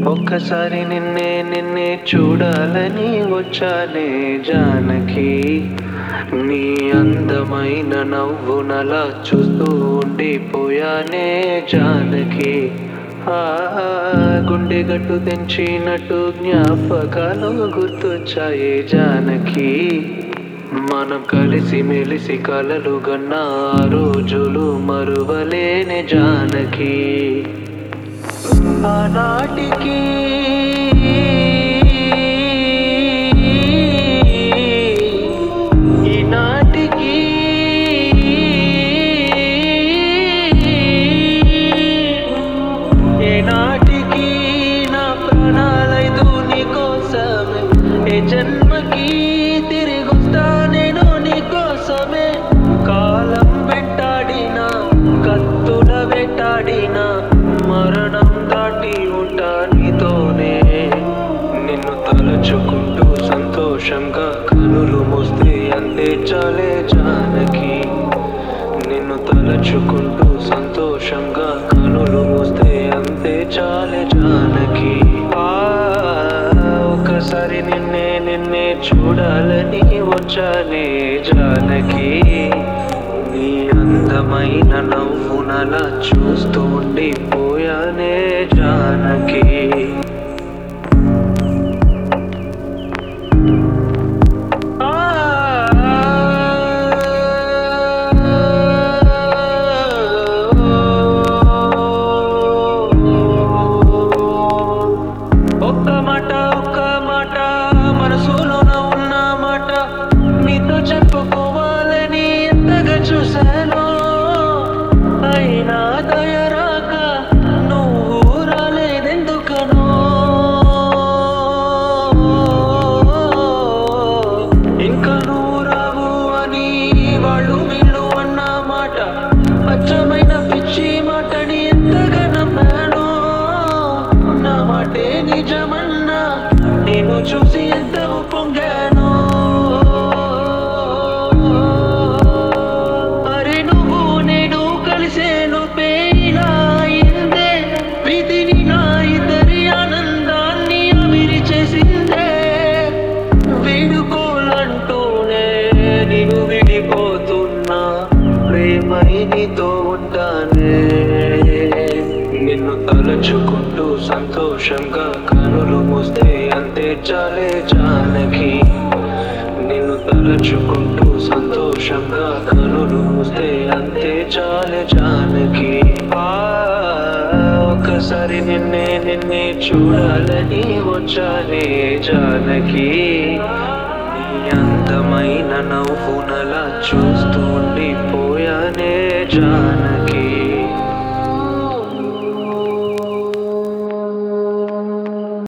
ఒక్కసారి నిన్నే నిన్నే చూడాలని వచ్చానే జానకి నీ అందమైన నవ్వునలా చూస్తూ ఉండిపోయానే జానకి ఆ గుండె గట్టు తెంచినట్టు జ్ఞాపకాలు గుర్తొచ్చాయే జానకి మనం కలిసి మెలిసి కలలు గన్న ఆ రోజులు మరువలేని జానకి ఆనాటికి ఈనాటికి ఏనాటికి నా ప్రాణాలైదు నీకోసమే ఏ జన్మకి తిరిగొస్తా నేను నీకోసమే కాలం వెంటాడిన కత్తుల వెంటాడిన మరణం దాటి ఉంటా నీతోనే నిన్ను తలచుకుంటూ సంతోషంగా కనులు మూస్తే అంతే చాలే జానకి నిన్ను తలచుకుంటూ సంతోషంగా కనులు మూస్తే అంతే చాలే జానకి ఆ ఒకసారి నిన్నే నిన్నే చూడాలని వచ్చానే జానకి నీ అందమైన నవ్వునలా చూస్తూ ఉండిపోయానే జానకి ఒక్క మాట ఒక్క మాట మనసులోన ఉన్న మాట నీతో చెప్పుకోవాలని ఎంతగా చూశాను అయినా దయరాక నువ్వు రాలేదెందుకనో ఇంకా నువ్వు రావు అని వాళ్ళు వీళ్ళు అన్న మాట అచ్చమైన పిచ్చి మాటని ఎంతగా నమ్మాను నా మాటే నిజమన్నా నేను చూసి ఎంత పొంగాను అరే నువ్వు నేను కలిసేను పేలా అయిందే విధిని నా ఇద్దరి ఆనందాన్ని అవిరి చేసిందే వేడుకోలంటూనే నేను విడిపోతున్నా ప్రేమై నీతో ఉంటానే నిన్ను తలచుకుంటూ సంతోషంగా కనులు మూస్తే అంతే చాలే జానకి నిన్ను తలచుకుంటూ సంతోషంగా కనులు మూస్తే అంతే చాలే జానకి ఆ ఒక్కసారి నిన్నే నిన్నే చూడాలని వచ్చానే జానకి నీ అందమైన నవ్వునలా చూస్తూ ఉండిపోయానే జానకి